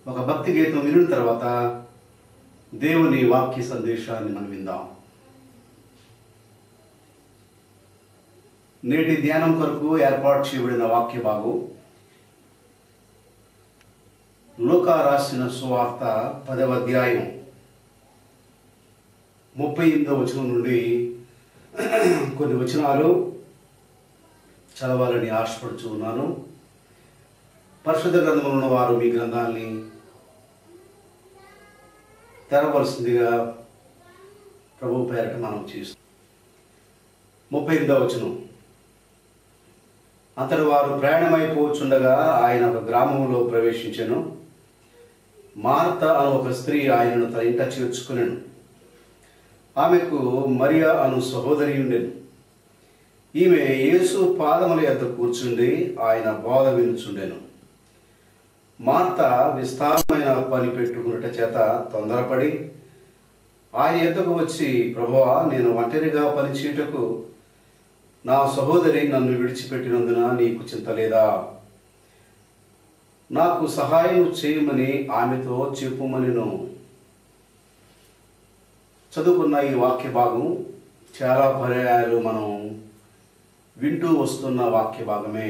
ఒక భక్తి గీతం వినిన తర్వాత దేవుని వాక్య సందేశాన్ని మనం విందాం నేటి ధ్యానం కొరకు ఏర్పాటు చేయబడిన వాక్య భాగం లూకా రాసిన సువార్త పదవ అధ్యాయం ముప్పై ఎనిమిదవ వచనం నుండి కొన్ని వచనాలు చదవాలని ఆశపడుచు ఉన్నాను పరిశుద్ధ గ్రంథంలో ఉన్న వారు మీ గ్రంథాన్ని తెరవలసిందిగా ప్రభు పేరట మనం చేస్తాం ముప్పై ఎనిమిదవ వచనం అంతటి వారు ప్రయాణమైపోచుండగా ఆయన ఒక గ్రామంలో ప్రవేశించెను మార్త అను ఒక స్త్రీ ఆయనను తన ఇంట చేర్చుకునేను ఆమెకు మరియా అను సహోదరి ఉండెను ఈమె యేసు పాదముల యొద్ద కూర్చుండి ఆయన బోధ వినుచుండెను మార్త విస్తారమైన పని పెట్టుకున్నట చేత తొందరపడి ఆయన ఎద్దకు వచ్చి ప్రభువా నేను ఒంటరిగా పనిచేయుటకు నా సహోదరి నన్ను విడిచిపెట్టినందున నీకు చింత లేదా నాకు సహాయం చేయమని ఆమెతో చెప్పుమనిను చదువుకున్న ఈ వాక్య భాగం చాలా పర్యాయాలు మనం వింటూ వస్తున్న వాక్య భాగమే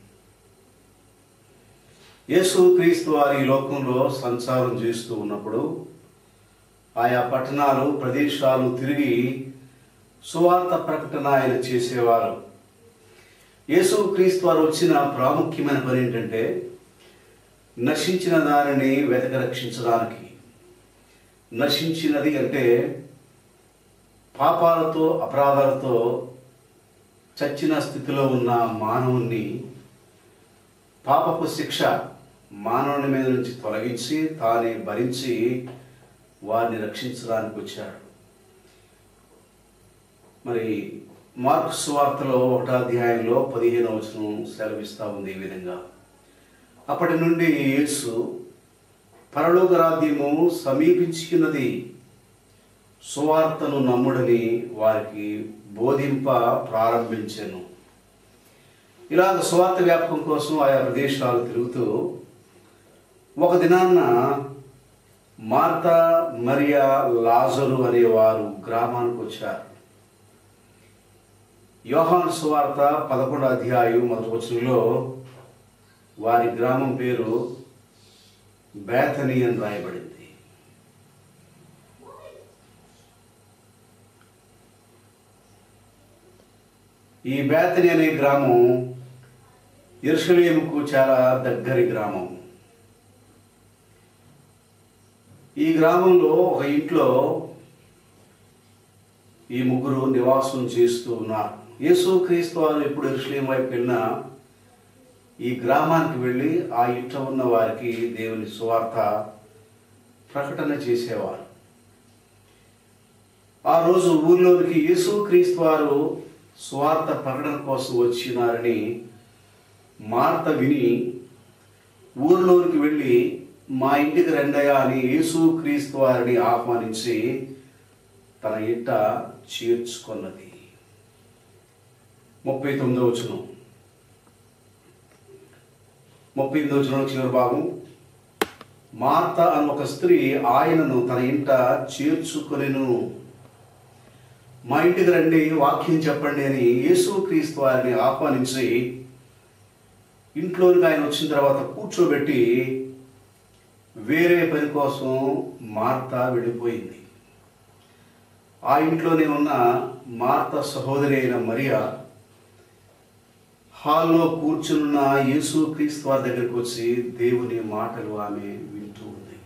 యేసు క్రీస్తు వారి ఈ లోకంలో సంచారం చేస్తూ ఉన్నప్పుడు ఆయా పట్టణాలు ప్రదేశాలు తిరిగి సువార్త ప్రకటన ఆయన చేసేవారు యేసు క్రీస్తు వారు వచ్చిన ప్రాముఖ్యమైన పని ఏంటంటే నశించిన దానిని వెతక రక్షించడానికి నశించినది అంటే పాపాలతో అపరాధాలతో చచ్చిన స్థితిలో ఉన్న మానవుణ్ణి పాపపు శిక్ష మానవుని మీద నుంచి తొలగించి తానే భరించి వారిని రక్షించడానికి వచ్చాడు మరి మార్క్స్ వార్తలో ఒకటో అధ్యాయంలో పదిహేను వచనం సెలవిస్తూ ఉంది ఈ విధంగా అప్పటి నుండి యేసు పరలోక రాజ్యము సమీపించుకున్నది సువార్తను నమ్ముడని వారికి బోధింప ప్రారంభించాను ఇలాగ సువార్త వ్యాపకం కోసం ఆయా ప్రదేశాలు తిరుగుతూ ఒక దినాన్న మార్త మరియా లాజరు అనేవారు గ్రామానికి వచ్చారు యోహాన్ సువార్త పదకొండో అధ్యాయం మొదటి వచనంలో వారి గ్రామం పేరు బేతని అని రాయబడింది ఈ బేతని అనే గ్రామం ఎరుసలేముకు చాలా దగ్గరి గ్రామం ఈ గ్రామంలో ఒక ఇంట్లో ఈ ముగ్గురు నివాసం చేస్తూ ఉన్నారు యేసు క్రీస్తు వారు ఎప్పుడు ఎరుసలేం వైపు వెళ్ళినా ఈ గ్రామానికి వెళ్ళి ఆ ఇంట్లో ఉన్న వారికి దేవుని సువార్త ప్రకటన చేసేవారు ఆ రోజు ఊర్లోనికి యేసు క్రీస్తు వారు సువార్త ప్రకటన కోసం వచ్చినారని మార్త విని ఊర్లోనికి వెళ్ళి మా ఇంటికి రెండయ్యా అని యేసు క్రీస్తు వారిని ఆహ్వానించి తన ఇంట చేర్చుకున్నది ముప్పై తొమ్మిదో వచనం ముప్పై ఎనిమిదో వచనం చివరి భాగం మార్త అని ఒక స్త్రీ ఆయనను తన ఇంట చేర్చుకొనెను మా ఇంటికి రండి వాక్యం చెప్పండి అని యేసు క్రీస్తు వారిని ఆహ్వానించి ఇంట్లోనికి ఆయన వచ్చిన తర్వాత కూర్చోబెట్టి వేరే పని కోసం మార్త వెళ్ళిపోయింది ఆ ఇంట్లోనే ఉన్న మార్త సహోదరి అయిన మరియా హాల్లో కూర్చున్న యేసు క్రీస్తు వారి దగ్గరికి వచ్చి దేవుని మాటలు ఆమె వింటూ ఉంది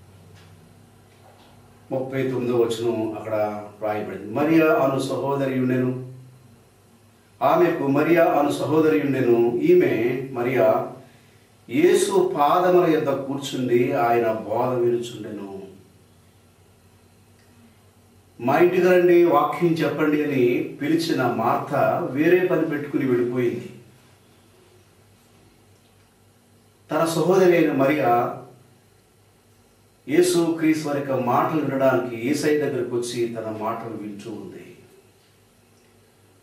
ముప్పై తొమ్మిదో వచనం అక్కడ రాయబడింది మరియా అను సహోదరి ఉండెను ఆమెకు మరియా అను సహోదరి ఉండెను ఈమె మరియా యేసు పాదముల యొద్ద కూర్చుండి ఆయన బోధ వినుచుండెను మా ఇంటికి రండి వాక్యం చెప్పండి అని పిలిచిన మార్త వేరే పని పెట్టుకుని వెళ్ళిపోయింది తన సహోదరి అయిన మరియా యేసు క్రీస్తు వారి యొక్క మాటలు వినడానికి ఏసై దగ్గరకు వచ్చి తన మాటలు వింటూ ఉంది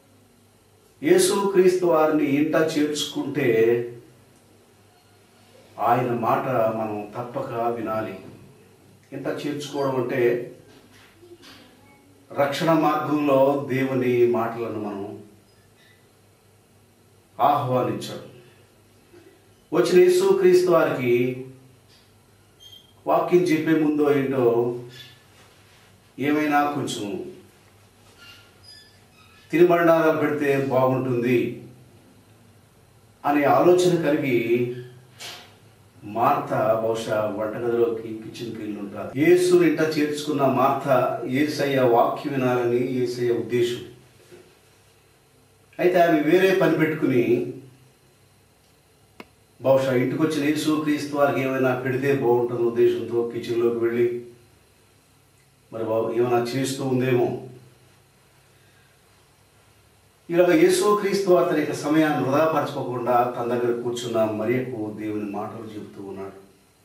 యేసు క్రీస్తు వారిని ఇంట చేర్చుకుంటే ఆయన మాట మనం తప్పక వినాలి ఇంత చేర్చుకోవడం అంటే రక్షణ మార్గంలో దేవుని మాటలను మనం ఆహ్వానించడం వచ్చిన యేసు క్రీస్తు వారికి వాక్యం చెప్పే ముందో ఏంటో ఏమైనా కొంచెం తినుబండారాలు పెడితే బాగుంటుంది అనే ఆలోచన కలిగి మార్త బహుశా వంటగదిలోకి కిచెన్కి వెళ్ళి ఉంటారు యేసు ఇంట చేర్చుకున్న మార్త ఏసయ్య వాక్యం వినాలని ఏసయ్య ఉద్దేశం అయితే ఆమె వేరే పని పెట్టుకుని బహుశా ఇంటికి వచ్చిన యేసు క్రీస్తు వారికి ఏమైనా పెడితే బాగుంటుంది ఉద్దేశంతో కిచెన్లోకి వెళ్ళి మరి బాబు ఏమైనా చేస్తూ ఉందేమో ఇలాగ యేసు క్రీస్తు వారు తన యొక్క సమయాన్ని వృధాపరచుకోకుండా తన దగ్గర కూర్చున్న మరియకు దేవుని మాటలు చెబుతూ ఉన్నాడు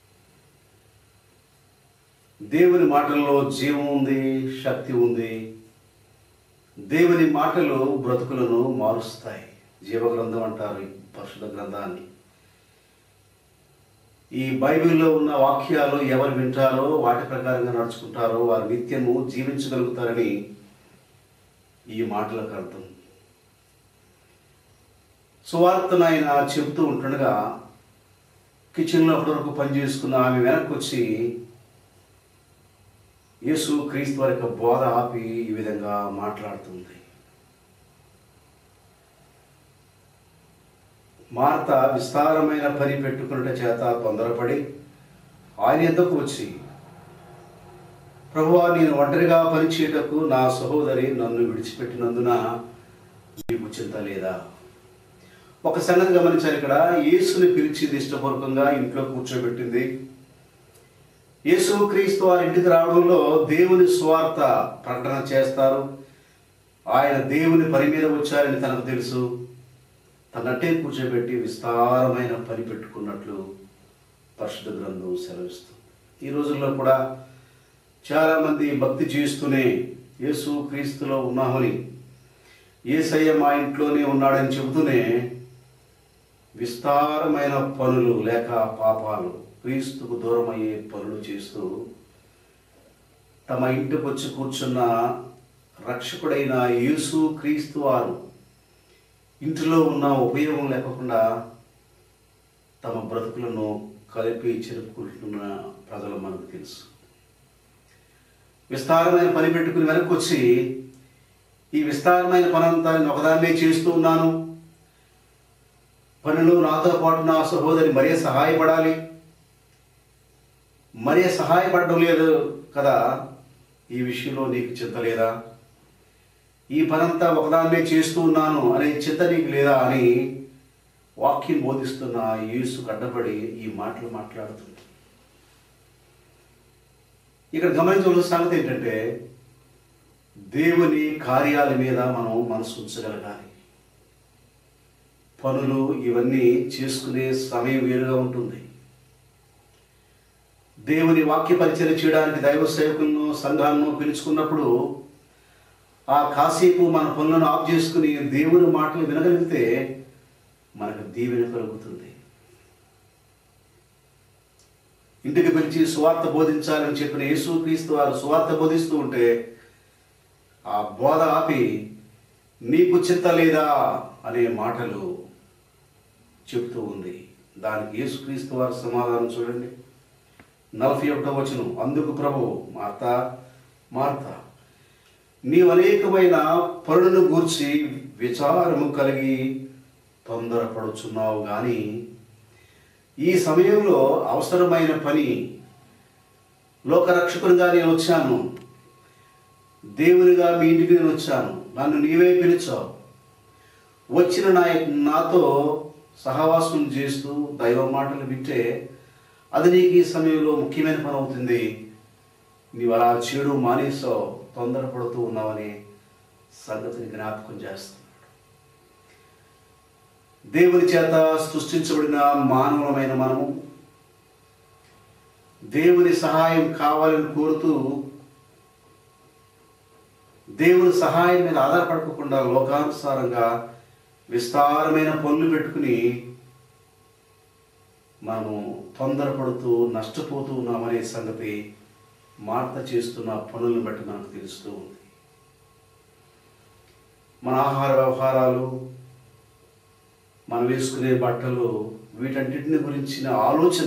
దేవుని మాటల్లో జీవం ఉంది శక్తి ఉంది దేవుని మాటలు బ్రతుకులను మారుస్తాయి జీవగ్రంథం అంటారు ఈ పరిశుద్ధ గ్రంథాన్ని ఈ బైబిల్లో ఉన్న వాక్యాలు ఎవరు వింటారో వాటి ప్రకారంగా నడుచుకుంటారో వారు నిత్యము జీవించగలుగుతారని ఈ మాటలకు అర్థం సువార్తను ఆయన చెబుతూ ఉంటుండగా కిచెన్లో అప్పటి వరకు పనిచేసుకున్న ఆమె వెనక్కి వచ్చి యేసు క్రీస్తు వారి యొక్క బోధ ఆపి ఈ విధంగా మాట్లాడుతుంది మార్త విస్తారమైన పని పెట్టుకున్నట చేత తొందరపడి ఆయన ఎందుకు వచ్చి ప్రభువా నేను ఒంటరిగా పనిచేయటకు నా సహోదరి నన్ను విడిచిపెట్టినందున నీకు చింత లేదా ఒక సంగతి గమనించాలి ఇక్కడ యేసుని పిలిచింది ఇష్టపూర్వకంగా ఇంట్లో కూర్చోబెట్టింది యేసు క్రీస్తు వారి ఇంటికి రావడంలో దేవుని స్వార్థ ప్రకటన చేస్తారు ఆయన దేవుని పని మీద వచ్చారని తనకు తెలుసు తనట్టే కూర్చోబెట్టి విస్తారమైన పని పెట్టుకున్నట్లు పరిశుద్ధ గ్రంథం సెలవిస్తుంది ఈ రోజుల్లో కూడా చాలామంది భక్తి చేస్తూనే యేసు క్రీస్తులో ఉన్నామని ఏసయ్య మా ఇంట్లోనే ఉన్నాడని చెబుతూనే విస్తారమైన పనులు లేక పాపాలు క్రీస్తుకు దూరమయ్యే పనులు చేస్తూ తమ ఇంటికి వచ్చి కూర్చున్న రక్షకుడైన యేసు క్రీస్తు వారు ఇంటిలో ఉన్న ఉపయోగం లేకుండా తమ బ్రతుకులను కలిపి చెరుపుకుంటున్న ప్రజలు మనకు తెలుసు విస్తారమైన పని పెట్టుకుని వెనక్కి వచ్చి ఈ విస్తారమైన పనంతా నేను ఒకదాన్నే చేస్తూ ఉన్నాను పనిలో నాతో పాటు నా సహోదరి మరే సహాయపడాలి మరే సహాయపడడం లేదు కదా ఈ విషయంలో నీకు చింత లేదా ఈ పనంతా ఒకదాన్నే చేస్తూ ఉన్నాను అనే చింత నీకు లేదా అని వాక్యం బోధిస్తున్న యేసు కడ్డపడి ఈ మాటలు మాట్లాడుతుంది ఇక్కడ గమనించవలసిన సంగతి ఏంటంటే దేవుని కార్యాల మీద మనం మనసు ఉంచగలగాలి పనులు ఇవన్నీ చేసుకునే సమయం వేరుగా ఉంటుంది దేవుని వాక్య పరిచయం చేయడానికి దైవ సేవకులను సంఘాలను పిలుచుకున్నప్పుడు ఆ కాసేపు మన పనులను ఆఫ్ చేసుకుని దేవుని మాటలు వినగలిగితే మనకు దీవెన కలుగుతుంది ఇంటికి పిలిచి సువార్త బోధించాలని చెప్పిన యేసు క్రీస్తు వారు సువార్త బోధిస్తూ ఉంటే ఆ బోధ ఆపి నీకు చింత లేదా అనే మాటలు చెబుతూ ఉంది దానికి యేసుక్రీస్తు వారి సమాధానం చూడండి నలభై ఒకటో వచనం అందుకు ప్రభు మార్త మార్త నీవు అనేకమైన పనులను గూర్చి విచారము కలిగి తొందరపడుచున్నావు కానీ ఈ సమయంలో అవసరమైన పని లోకరక్షకునిగా నేను వచ్చాను దేవునిగా మీ ఇంటికి నేను వచ్చాను నన్ను నీవే పిలిచావు వచ్చిన నా నాతో సహవాసం చేస్తూ దైవ మాటలు వింటే అది నీకు ఈ సమయంలో ముఖ్యమైన పని అవుతుంది నీవు అలా చెడు మానేసావు తొందరపడుతూ ఉన్నావని సంగతిని జ్ఞాపకం చేస్తున్నాడు దేవుని చేత సృష్టించబడిన మానవులమైన మనము దేవుని సహాయం కావాలని కోరుతూ దేవుని సహాయం మీద ఆధారపడకుండా లోకానుసారంగా విస్తారమైన పనులు పెట్టుకుని మనము తొందరపడుతూ నష్టపోతూ ఉన్నామనే సంగతి మార్త చేస్తున్న పనులను బట్టి మనకు తెలుస్తూ ఉంది మన ఆహార వ్యవహారాలు మనం వేసుకునే బట్టలు వీటన్నిటిని గురించిన ఆలోచన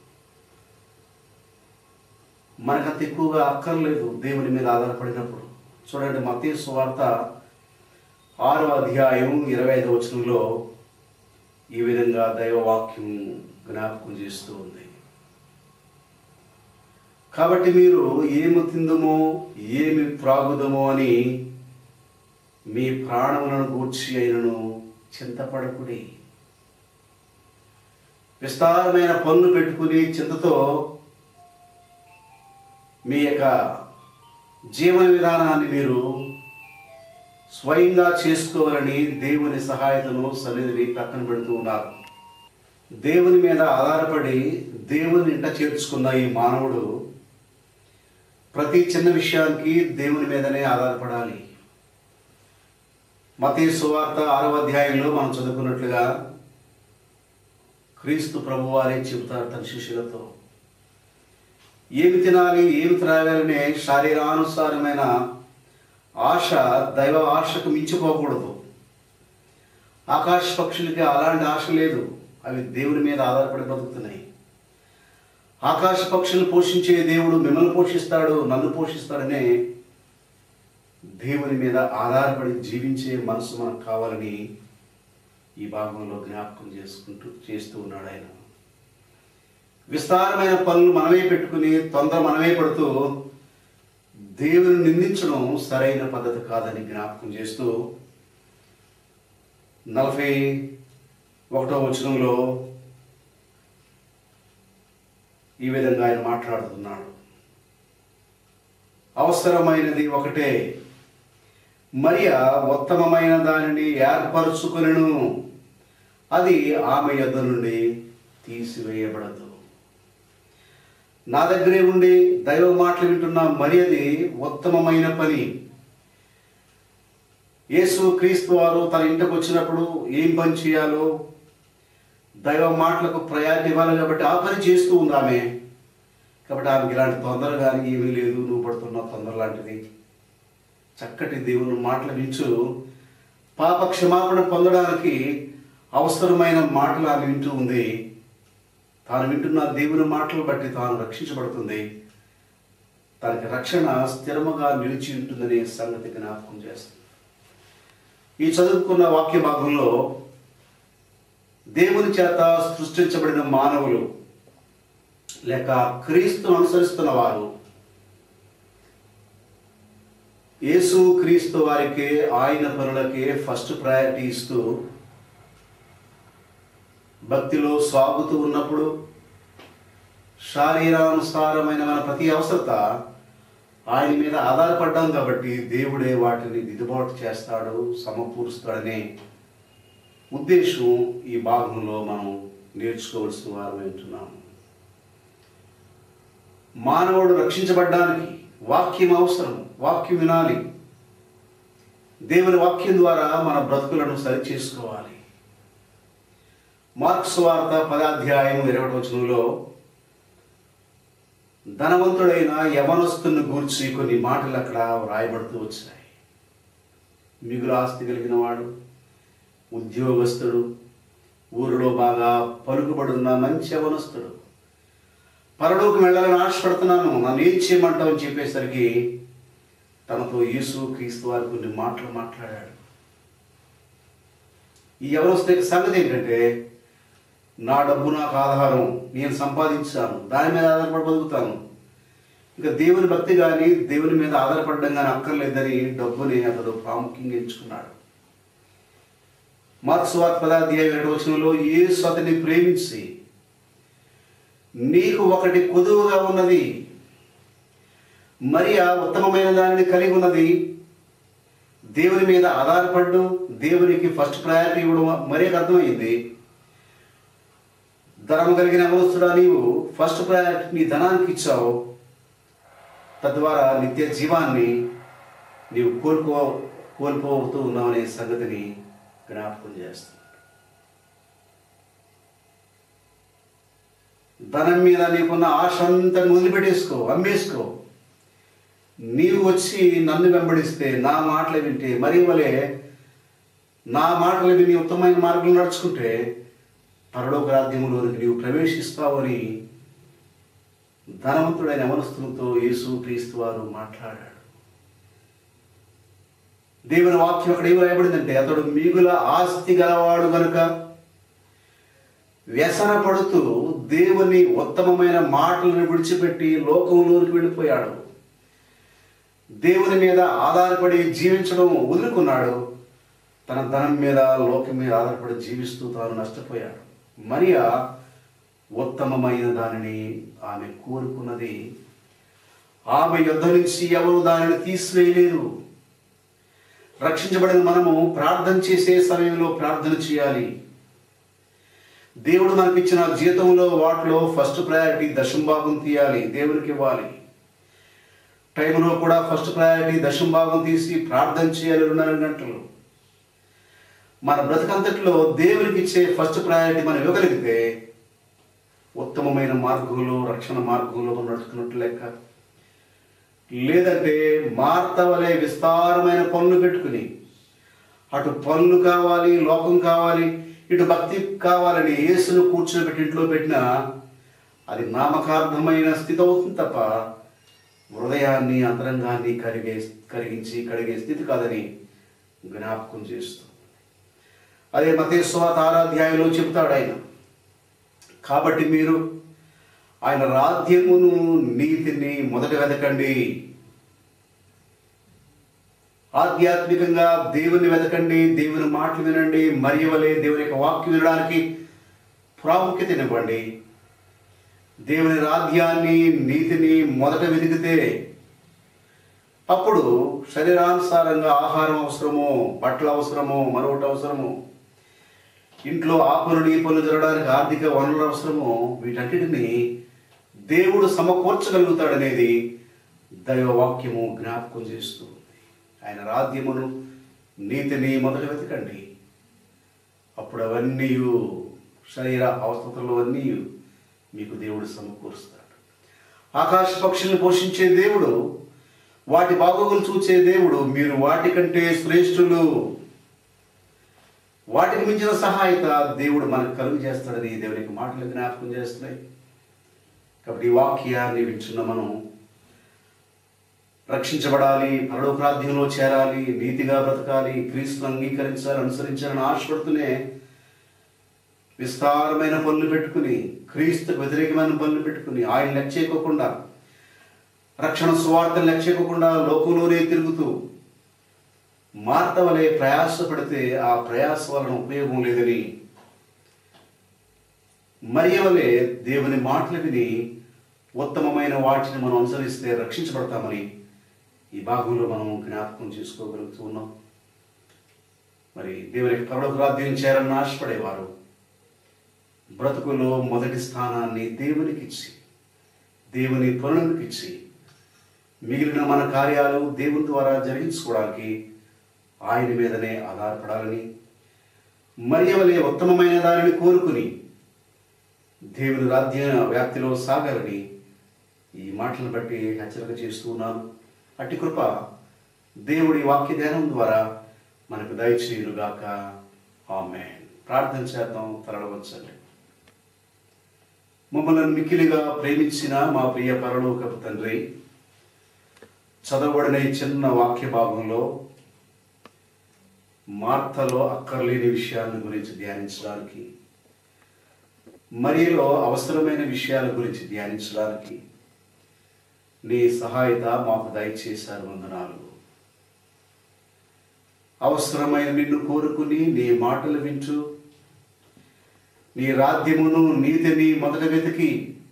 మనకంత ఎక్కువగా అక్కర్లేదు దేవుని మీద ఆధారపడినప్పుడు చూడండి మతీయ సువార్త ఆరో అధ్యాయం ఇరవై ఐదు వచనంలో ఈ విధంగా దైవవాక్యం జ్ఞాపకం చేస్తూ ఉంది కాబట్టి మీరు ఏమి తిందుమో ఏమి త్రాగుదమో అని మీ ప్రాణములను గూర్చి అయినను చింతపడకుడి విస్తారమైన పనులు పెట్టుకుని చింతతో మీ యొక్క జీవన విధానాన్ని మీరు స్వయంగా చేసుకోవాలని దేవుని సహాయతను సన్నిధిని పక్కన పెడుతూ ఉన్నారు దేవుని మీద ఆధారపడి దేవుని ఇంట చేర్చుకున్న ఈ మానవుడు ప్రతి చిన్న విషయానికి దేవుని మీదనే ఆధారపడాలి మతీ సువార్త ఆరవ అధ్యాయంలో మనం చదువుకున్నట్లుగా క్రీస్తు ప్రభువారే చెబుతారు తన శిష్యులతో ఏమి తినాలి ఏమి త్రాగాలనే శారీరానుసారమైన ఆశ దైవ ఆశకు మించిపోకూడదు ఆకాశ పక్షులకి అలాంటి ఆశ లేదు అవి దేవుని మీద ఆధారపడి బతుకుతున్నాయి ఆకాశ పక్షులను పోషించే దేవుడు మిమ్మల్ని పోషిస్తాడు నన్ను పోషిస్తాడనే దేవుని మీద ఆధారపడి జీవించే మనసు మనకు కావాలని ఈ భాగంలో జ్ఞాపకం చేసుకుంటూ చేస్తూ ఉన్నాడు ఆయన విస్తారమైన పనులు మనమే పెట్టుకుని తొందర మనమే పడుతూ దేవుని నిందించడం సరైన పద్ధతి కాదని జ్ఞాపకం చేస్తూ నలభై ఒకటో వచనంలో ఈ విధంగా ఆయన మాట్లాడుతున్నాడు అవసరమైనది ఒకటే మరియా ఉత్తమమైన దానిని ఏర్పరచుకులను అది ఆమె యొద్ద నుండి తీసివేయబడదు నా దగ్గరే ఉండి దైవ మాటలు వింటున్న మరి అది ఉత్తమమైన పని యేసు క్రీస్తు వారు తన ఇంటికి వచ్చినప్పుడు ఏం పని చేయాలో దైవ మాటలకు ప్రయారిటీ ఇవ్వాలి కాబట్టి ఆ పని చేస్తూ ఉంది ఆమె కాబట్టి ఆమెకి ఇలాంటి తొందర కానీ ఏమీ లేదు నువ్వు పడుతున్న తొందర లాంటిది చక్కటి దేవుని మాటలు వించు పాప క్షమాపణ పొందడానికి అవసరమైన మాటలు ఆమె వింటూ ఉంది తాను వింటున్న దేవుని మాటలు బట్టి తాను రక్షించబడుతుంది తనకి రక్షణ స్థిరముగా నిలిచి ఉంటుందనే సంగతి జ్ఞాపకం చేస్తుంది ఈ చదువుకున్న వాక్య భాగంలో దేవుని చేత సృష్టించబడిన మానవులు లేక క్రీస్తును అనుసరిస్తున్న వారు యేసు క్రీస్తు వారికి ఆయన పనులకే ఫస్ట్ ప్రయారిటీ ఇస్తూ భక్తిలో సాగుతూ ఉన్నప్పుడు శారీరానుసారమైన మన ప్రతి అవసరత ఆయన మీద ఆధారపడ్డాం కాబట్టి దేవుడే వాటిని దిద్దుబాటు చేస్తాడు సమకూరుస్తాడనే ఉద్దేశం ఈ భాగంలో మనం నేర్చుకోవాల్సిన వారు వింటున్నాము మానవుడు రక్షించబడ్డానికి వాక్యం అవసరం వాక్యం వినాలి దేవుని వాక్యం ద్వారా మన బ్రతుకులను సరి చేసుకోవాలి మార్క్స్ వార్త పదాధ్యాయం ఇరవై వచనంలో ధనవంతుడైన యవనస్తుని గూర్చి కొన్ని మాటలు అక్కడ వ్రాయబడుతూ వచ్చాయి మిగులు ఆస్తి కలిగిన వాడు ఉద్యోగస్తుడు ఊరిలో బాగా పలుకుబడున్న మంచి యవనస్తుడు పరలోకి వెళ్ళాలని ఆశపడుతున్నాను నన్ను ఏం చేయమంటావు అని చెప్పేసరికి తనతో యేసు క్రీస్తు వారు కొన్ని మాటలు మాట్లాడాడు ఈ యవనస్తుడి సంగతి ఏంటంటే నా డబ్బు నాకు ఆధారం నేను సంపాదించాను దాని మీద ఆధారపడి బతుకుతాను ఇక దేవుని భక్తి కానీ దేవుని మీద ఆధారపడడం కానీ అక్కర్లేదని డబ్బుని అతడు ప్రాముఖ్యంగా ఎంచుకున్నాడు మార్క్స్ వార్త పదాధ్యాయ ఏడు వచనంలో యేసు అతన్ని ప్రేమించి నీకు ఒకటి కొదువుగా ఉన్నది మరి ఆ ఉత్తమమైన దానిని కలిగి ఉన్నది దేవుని మీద ఆధారపడ్డు దేవునికి ఫస్ట్ ప్రయారిటీ ఇవ్వడం మరీ అర్థమైంది ధనము కలిగిన అవస్థుడా నీవు ఫస్ట్ ప్రయారిటీ నీ ధనానికి ఇచ్చావు తద్వారా నిత్య జీవాన్ని నీవు కోల్పో కోల్పోతూ ఉన్నావనే సంగతిని జ్ఞాపకం చేస్తుంది ధనం మీద నీకున్న ఆశ అంతా నువ్వు వదిలిపెట్టేసుకో అమ్మేసుకో నీవు వచ్చి నన్ను వెంబడిస్తే నా మాటలు వింటే మరి వలే నా మాటలు విని ఉత్తమమైన మార్గంలో నడుచుకుంటే పరలోక రాజ్యములోనికి నీవు ప్రవేశిస్తావని ధనవంతుడైన అవనస్తులతో యేసు క్రీస్తు వారు మాట్లాడాడు దేవుని వాక్యం అక్కడ ఏమి రాయబడిందంటే అతడు మిగుల ఆస్తి గలవాడు గనుక వ్యసన పడుతూ దేవుని ఉత్తమమైన మాటలను విడిచిపెట్టి లోకంలోకి వెళ్ళిపోయాడు దేవుని మీద ఆధారపడి జీవించడం వదులుకున్నాడు తన ధనం మీద లోకం మీద ఆధారపడి జీవిస్తూ తాను నష్టపోయాడు మరియా ఉత్తమమైన దానిని ఆమె కోరుకున్నది ఆమె యుద్ధ నుంచి ఎవరు దానిని తీసివేయలేరు రక్షించబడిన మనము ప్రార్థన చేసే సమయంలో ప్రార్థన చేయాలి దేవుడు మనకిచ్చిన జీతంలో వాటిలో ఫస్ట్ ప్రయారిటీ దశంభాగం తీయాలి దేవునికి ఇవ్వాలి టైంలో కూడా ఫస్ట్ ప్రయారిటీ దశంభాగం తీసి ప్రార్థన చేయాలి రెండున్నర గంటలు మన బ్రతకంతట్లో దేవునికి ఇచ్చే ఫస్ట్ ప్రయారిటీ మనం ఇవ్వగలిగితే ఉత్తమమైన మార్గంలో రక్షణ మార్గంలో మనం నడుచుకున్నట్టు లెక్క లేదంటే మార్త వలె విస్తారమైన పనులు పెట్టుకుని అటు పనులు కావాలి లోకం కావాలి ఇటు భక్తి కావాలని యేసును కూర్చోబెట్టి ఇంట్లో పెట్టినా అది నామకార్థమైన స్థితి అవుతుంది తప్ప హృదయాన్ని అంతరంగాన్ని కరిగే కరిగించి కడిగే స్థితి కాదని జ్ఞాపకం చేస్తూ అదే మతేశ్వాత ఆరాధ్యాయంలో చెబుతాడు ఆయన కాబట్టి మీరు ఆయన రాజ్యమును నీతిని మొదట వెతకండి ఆధ్యాత్మికంగా దేవుని వెతకండి దేవుని మాటలు వినండి మరియు వలె దేవుని యొక్క వాక్యం వినడానికి ప్రాముఖ్యతనివ్వండి దేవుని రాజ్యాన్ని నీతిని మొదట వెతికితే అప్పుడు శరీరానుసారంగా ఆహారం అవసరమో బట్టలు అవసరమో మరొకటి అవసరమో ఇంట్లో ఆ పనులు ఈ పనులు జరగడానికి ఆర్థిక వనరులు అవసరమో వీటన్నిటిని దేవుడు సమకూర్చగలుగుతాడనేది దైవవాక్యము జ్ఞాపకం చేస్తూ ఉంది. ఆయన రాజ్యమును నీతిని మొదట వెతకండి అప్పుడు అవన్నీ శరీర అవస్థలు అన్నీ మీకు దేవుడు సమకూరుస్తాడు ఆకాశ పక్షుల్ని పోషించే దేవుడు వాటి బాగోగులు చూచే దేవుడు మీరు వాటికంటే శ్రేష్ఠులు వాటికి మించిన సహాయత దేవుడు మనకు కలుగు చేస్తాడని దేవునికి మాటలు జ్ఞాపకం చేస్తున్నాయి కాబట్టి ఈ వాక్యాన్ని వింటున్న మనం రక్షించబడాలి పరలోక ప్రార్థనలో చేరాలి నీతిగా బ్రతకాలి క్రీస్తును అంగీకరించాలి అనుసరించాలని ఆశపడుతూనే విస్తారమైన పనులు పెట్టుకుని క్రీస్తుకు వ్యతిరేకమైన పనులు పెట్టుకుని ఆయన లెక్క చేయకోకుండా రక్షణ సువార్తను లెక్క చేయకోకుండా లోకంలోనే తిరుగుతూ మార్త వలె ప్రయాసపడితే ఆ ప్రయాస వలన ఉపయోగం లేదని మరియ వలె దేవుని మాటలు విని ఉత్తమమైన వాటిని మనం అనుసరిస్తే రక్షించబడతామని ఈ భాగంలో మనం జ్ఞాపకం చేసుకోగలుగుతూ ఉన్నాం మరి దేవునికి పరలోక రాజ్యం చేయాలని ఆశపడేవారు బ్రతుకులో మొదటి స్థానాన్ని దేవునికి ఇచ్చి దేవుని పనులకు ఇచ్చి మిగిలిన మన కార్యాలు దేవుని ద్వారా జరిగించుకోవడానికి ఆయన మీదనే ఆధారపడాలని మరియవలే ఉత్తమమైన దానిని కోరుకుని దేవుని రాజ్య వ్యాప్తిలో సాగాలని ఈ మాటలను బట్టి హెచ్చరిక చేస్తూ ఉన్నాను అట్టి కృప దేవుడి వాక్య ధ్యానం ద్వారా మనకు దయచేయునుగాక ఆమె ప్రార్థన చేద్దాం తరలవచ్చండి మమ్మల్ని మిక్కిలిగా ప్రేమించిన మా ప్రియ పరలోకపు తండ్రి చదవబడిన ఈ చిన్న వాక్య భాగంలో మార్తలో అక్కర్లేని విషయాల గురించి ధ్యానించడానికి మరియలో అవసరమైన విషయాల గురించి ధ్యానించడానికి నీ సహాయత మాకు దయచేశారు వందనాలు అవసరమైన నిన్ను కోరుకుని నీ మాటలు వింటూ నీ రాజ్యమును నీతిని మొదట వెతికి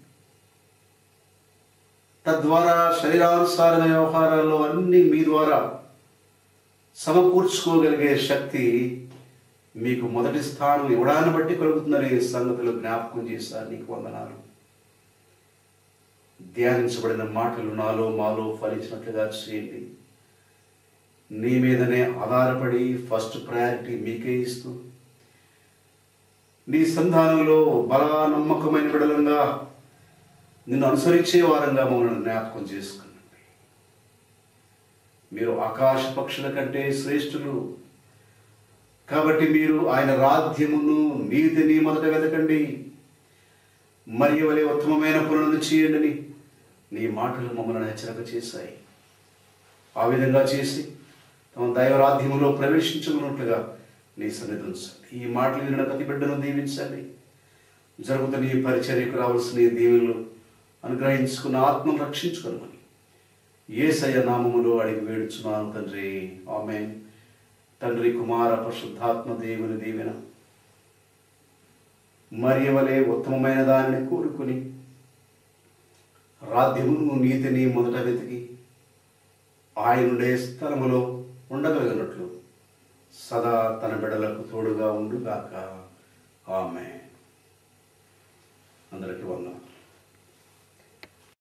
తద్వారా శరీరానుసారమైన వ్యవహారాల్లో అన్ని మీ ద్వారా సమకూర్చుకోగలిగే శక్తి మీకు మొదటి స్థానం ఇవ్వడాన్ని బట్టి కలుగుతుందనే సంగతులు జ్ఞాపకం చేశారు నీకు వందనాలు ధ్యానించబడిన మాటలు నాలో మాలో ఫలించినట్లుగా చేయండి నీ మీదనే ఆధారపడి ఫస్ట్ ప్రయారిటీ మీకే ఇస్తూ నీ సంధానంలో బలా నమ్మకమైన బిడలంగా నిన్ను అనుసరించే వారంగా మమ్మల్ని జ్ఞాపకం చేసుకునండి మీరు ఆకాశ పక్షుల కంటే శ్రేష్ఠులు కాబట్టి మీరు ఆయన రాధ్యమును నీతిని మొదట వెతకండి మరియు వలె ఉత్తమమైన పనులను చేయండి నీ మాటలు మమ్మల్ని హెచ్చరిక చేశాయి ఆ విధంగా చేసి తమ దైవరాధ్యములో ప్రవేశించనున్నట్లుగా నీ సన్నిధి ఉంచండి ఈ మాటలు విన్న ప్రతి బిడ్డను దీవించండి జరుగుతున్న ఈ పరిచర్యకు రావాల్సిన ఈ దీవులు అనుగ్రహించుకున్న ఆత్మను రక్షించుకోమని ఏసయ్య నామములో అడిగి వేడుచున్నాను తండ్రి ఆమె తండ్రి కుమార పరిశుద్ధాత్మ దేవుని దీవెన మరి వలె ఉత్తమమైన దానిని కోరుకుని రాధ్యమును నీతిని మొదట వెతికి ఆయనుండే స్థలములో ఉండగలిగినట్లు సదా తన బిడ్డలకు తోడుగా ఉండుగాక ఆమె అందరికీ వందనం